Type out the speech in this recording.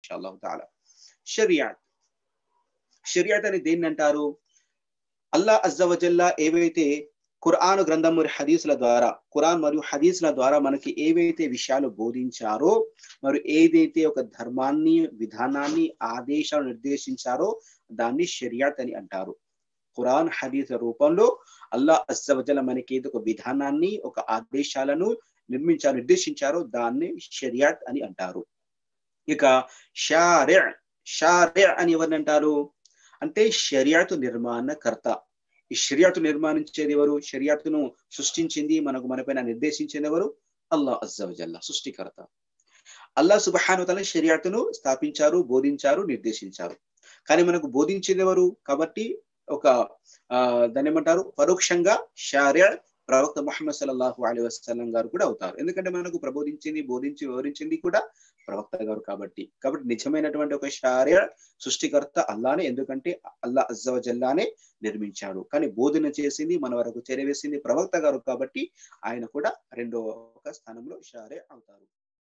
ఇన్షాల్లాహు తాలా షరియాత్ షరియాత్ అని దేన్ని అంటారు అల్లా అజ్జవజల్లా ఏవైతే ఖురాన్ గ్రంథం మరియు హదీసుల ద్వారా ఖురాన్ మరియు హదీసుల ద్వారా మనకి ఏవైతే విషయాలు బోధించారో మరి ఏదైతే ఒక ధర్మాన్ని విధానాన్ని ఆదేశాలు నిర్దేశించారో దాన్ని షరియాత్ అని అంటారు ఖురాన్ హదీస్ రూపంలో అల్లా అస్సవజల మనకి ఏదో ఒక విధానాన్ని ఒక ఆదేశాలను నిర్మించారు నిర్దేశించారో దాన్ని షరియాత్ అని అంటారు ఇక షారె షారె అని ఎవరిని అంటారు అంటే షరియాతు నిర్మాణకర్త ఈ షరియాతు నిర్మాణించేది ఎవరు షరియాతును సృష్టించింది మనకు మనపైన నిర్దేశించింది ఎవరు అల్లా అజ్జవజల్లా సృష్టికర్త అల్లా సుబహాను తల షరియాతును స్థాపించారు బోధించారు నిర్దేశించారు కానీ మనకు బోధించేది ఎవరు కాబట్టి ఒక ఆ దాన్ని ఏమంటారు పరోక్షంగా షార్య ప్రవక్త ముహమ్మద్ సల్లల్లాహు అలీ వసల్లం గారు కూడా అవుతారు ఎందుకంటే మనకు ప్రబోధించింది బోధించి వివరించింది కూడా ప్రవక్త గారు కాబట్టి కాబట్టి నిజమైనటువంటి ఒక షార్య సృష్టికర్త అల్లానే ఎందుకంటే అల్లా అజ్జవజల్లానే నిర్మించాడు కానీ బోధన చేసింది మన వరకు చేరవేసింది ప్రవక్త గారు కాబట్టి ఆయన కూడా రెండో ఒక స్థానంలో షారే అవుతారు